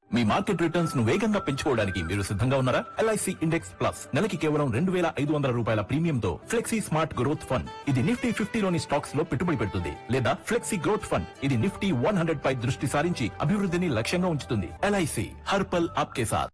మీ market returns ను వేగంగా పెంచుకోవడానికి మీరు సిద్ధంగా ఉన్నారా ఎల్ఐసి ఇండెక్స్ ప్లస్ నెలకి కేవలం రెండు వేల ఐదు వందల రూపాయల ప్రీమియంతో ఫ్లెక్సీ స్మార్ట్ గ్రోత్ ఫండ్ ఇది నిఫ్టీ ఫిఫ్టీలోని స్టాక్స్ లో పెట్టుబడి పెడుతుంది లేదా ఫ్లెక్సీ గ్రోత్ ఫండ్ ఇది నిఫ్టీ వన్ హండ్రెడ్ పై దృష్టి సారించి అభివృద్ధిని లక్ష్యంగా ఉంచుతుంది ఎల్ఐసి హర్పల్ ఆప్కే సాథ్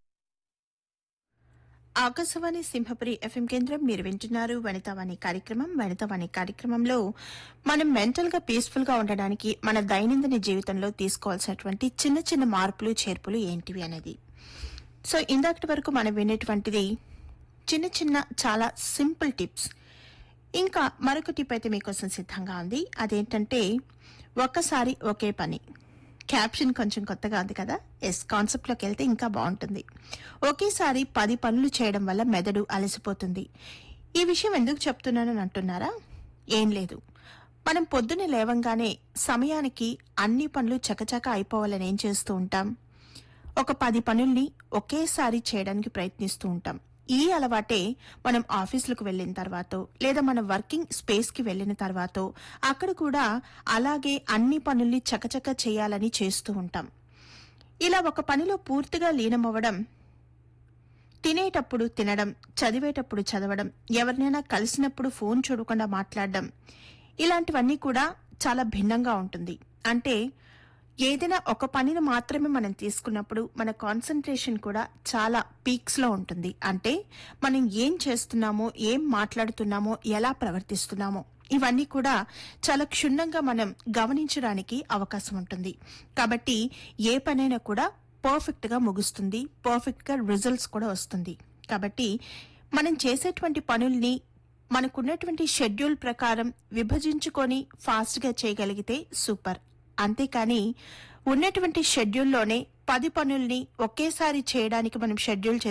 ఆకాశవాణి సింహపురి ఎఫ్ఎం కేంద్రం మీరు వింటున్నారు వనితావాణి కార్యక్రమం వనితావాణి కార్యక్రమంలో మనం మెంటల్ గా పీస్ఫుల్ గా ఉండడానికి మన దైనందిన జీవితంలో తీసుకోవాల్సినటువంటి చిన్న చిన్న మార్పులు చేర్పులు ఏంటివి అనేది సో ఇందాకటి వరకు మనం వినేటువంటిది చిన్న చిన్న చాలా సింపుల్ టిప్స్ ఇంకా మరొక టిప్ అయితే మీకోసం సిద్ధంగా ఉంది అదేంటంటే ఒక్కసారి ఒకే పని క్యాప్షన్ కొంచెం కొత్తగా ఉంది కదా ఎస్ కాన్సెప్ట్లోకి వెళ్తే ఇంకా బాగుంటుంది ఒకేసారి పది పనులు చేయడం వల్ల మెదడు అలసిపోతుంది ఈ విషయం ఎందుకు చెప్తున్నానని అంటున్నారా ఏం లేదు మనం పొద్దున్నే లేవంగానే సమయానికి అన్ని పనులు చకచక అయిపోవాలని ఏం చేస్తూ ఉంటాం ఒక పది పనుల్ని ఒకేసారి చేయడానికి ప్రయత్నిస్తూ ఉంటాం ఈ అలవాటే మనం ఆఫీసులకు వెళ్ళిన తర్వాత లేదా మన వర్కింగ్ స్పేస్ కి వెళ్ళిన తర్వాత అక్కడ కూడా అలాగే అన్ని పనుల్ని చకచక చేయాలని చేస్తూ ఉంటాం ఇలా ఒక పనిలో పూర్తిగా లీనమవ్వడం తినేటప్పుడు తినడం చదివేటప్పుడు చదవడం ఎవరినైనా కలిసినప్పుడు ఫోన్ చూడకుండా మాట్లాడడం ఇలాంటివన్నీ కూడా చాలా భిన్నంగా ఉంటుంది అంటే ఏదైనా ఒక పనిని మాత్రమే మనం తీసుకున్నప్పుడు మన కాన్సన్ట్రేషన్ కూడా చాలా పీక్స్ లో ఉంటుంది అంటే మనం ఏం చేస్తున్నామో ఏం మాట్లాడుతున్నామో ఎలా ప్రవర్తిస్తున్నామో ఇవన్నీ కూడా చాలా క్షుణ్ణంగా మనం గమనించడానికి అవకాశం ఉంటుంది కాబట్టి ఏ పనైనా కూడా పర్ఫెక్ట్ గా ముగుస్తుంది పర్ఫెక్ట్ గా రిజల్ట్స్ కూడా వస్తుంది కాబట్టి మనం చేసేటువంటి పనుల్ని మనకున్నటువంటి షెడ్యూల్ ప్రకారం విభజించుకొని ఫాస్ట్ గా చేయగలిగితే సూపర్ అంతేకాని ఉన్నటువంటి షెడ్యూల్లోనే పది పనుల్ని ఒకేసారి చేయడానికి మనం షెడ్యూల్